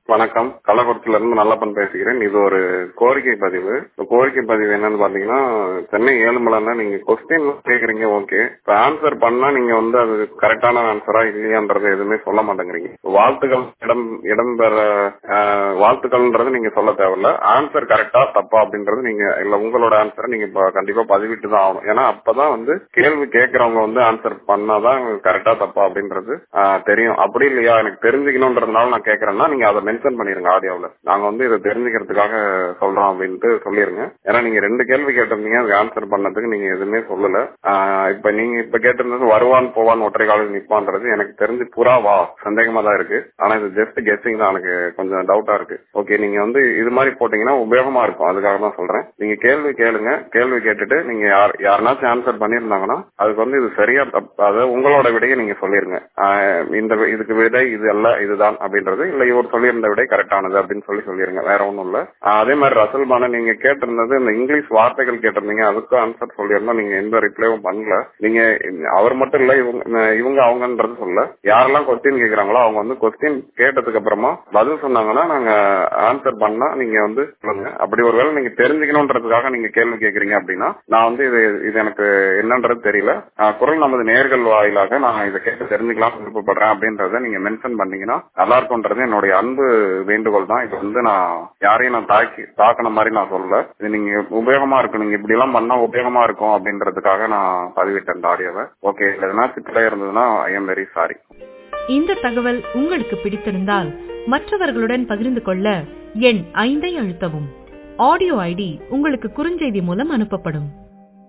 வணக்கம் கள்ளக்குறிச்சியில இருந்து நல்லப்பன் பேசுகிறேன் இது ஒரு கோரிக்கை பதிவு இந்த கோரிக்கை பதிவு என்னன்னு பாத்தீங்கன்னா சென்னை ஏழுமலைன்னா நீங்க கொஸ்டின் கேக்குறீங்க ஓகே இப்ப ஆன்சர் பண்ணா நீங்க வந்து அது கரெக்டான ஆன்சரா இல்லையான்றது எதுவுமே சொல்ல மாட்டேங்கிறீங்க வாழ்த்துக்கள் இடம் இடம்பெற ஆஹ், வாழ்த்துக்கள்ன்றது நீங்க சொல்ல தேவையில்ல ஆன்சர் கரெக்டா தப்பா அப்படின்றது நீங்க இல்ல உங்களோட ஆன்சரை நீங்க இப்ப கண்டிப்பா பதிவிட்டு தான் ஆகணும் ஏன்னா அப்பதான் வந்து கேள்வி கேட்கறவங்க வந்து ஆன்சர் பண்ணாதான் கரெக்டா தப்பா அப்படின்றது ஆஹ், தெரியும் அப்படி இல்லையா எனக்கு தெரிஞ்சுக்கணும்ன்றதுனால நான் கேக்குறேன்னா நீங்க அதை மென்ஷன் பண்ணிருங்க ஆடியோல நாங்க வந்து இதை தெரிஞ்சுக்கிறதுக்காக சொல்றோம் அப்படின்ட்டு சொல்லிருங்க ஏன்னா நீங்க ரெண்டு கேள்வி கேட்டிருந்தீங்க அதுக்கு ஆன்சர் பண்ணதுக்கு நீங்க எதுவுமே சொல்லல ஆஹ், இப்ப நீங்க இப்ப கேட்டிருந்தது வருவான் போவான் ஒற்றை காலில் நிப்பான்றது எனக்கு தெரிஞ்சு புறாவா சந்தேகமா தான் இருக்கு ஆனா இது ஜஸ்ட் கெஸ்டிங் தான் எனக்கு கொஞ்சம் டவுட்டா இருக்கு ஓகே நீங்க வந்து இது மாதிரி போட்டீங்கன்னா உபயோகமா இருக்கும் அதுக்காக தான் சொல்றேன் நீங்க கேள்வி கேளுங்க கேள்வி கேட்டுட்டு நீங்க யார் யாருனாச்சும் ஆன்சர் பண்ணியிருந்தாங்கன்னா அதுக்கு வந்து இது சரியா தப்பு அதாவது உங்களோட விடையை நீங்க சொல்லிருங்க ஆஹ் இந்த வி- இதுக்கு விடை இது அல்ல இதுதான் அப்படின்றது இல்ல இவர் சொல்லியிருந்த விடை கரெக்டானது அப்படின்னு சொல்லி சொல்லிருங்க வேற ஒண்ணும் இல்ல ஆஹ் அதே மாதிரி ரசல்மான நீங்க கேட்டிருந்தது இந்த இங்கிலீஷ் வார்த்தைகள் கேட்டிருந்தீங்க அதுக்கு ஆன்சர் சொல்லியிருந்தோம் நீங்க எந்த ரிப்ளைவும் பண்ணல நீங்க அவர் மட்டும் இல்ல இவங்க இவங்க அவங்கன்றது சொல்ல யாரெல்லாம் கொஸ்டின் கேக்குறாங்களோ அவங்க வந்து கொஸ்டின் கேட்டதுக்கு அப்புறமா பதில் சொன்னாங்கன்னா நாங்க ஆன்சர் பண்ணா நீங்க வந்து சொல்லுங்க அப்படி ஒருவேளை நீங்க தெரிஞ்சுக்கணுன்றதுக்காக நீங்க கேள்வி கேக்குறீங்க அப்படின்னா நான் வந்து இது இது எனக்கு என்னன்றது தெரியல ஆஹ் குரல் நமது நேர்கள் வாயிலாக நான் இதை கேட்டு தெரிஞ்சுக்கலாம் விருப்பப்படுறேன் அப்படின்றத நீங்க மென்ஷன் பண்ணீங்கன்னா நல்லா இருக்கும்ன்றது என்னுடைய அன்பு வேண்டுகோள் தான் இது வந்து நான் யாரையும் நான் தாக்கி தாக்கின மாதிரி நான் சொல்லல இது நீங்க உபயோகமா இருக்கும் நீங்க இப்படி எல்லாம் பண்ணா உபயோகமா இருக்கும் அப்படின்றதுக்காக நான் பதிவிட்டேன் இந்த ஆடியோவை ஓகே இதுல எதனாச்சும் பிழை இருந்ததுன்னா ஐ எம் வெரி சாரி இந்த தகவல் உங்களுக்கு பிடித்திருந்தால் மற்றவர்களுடன் பகிர்ந்து கொள்ள எண் ஐந்தை அழுத்தவும் ஆடியோ ஐடி உங்களுக்கு குறுஞ்செய்தி மூலம் அனுப்பப்படும்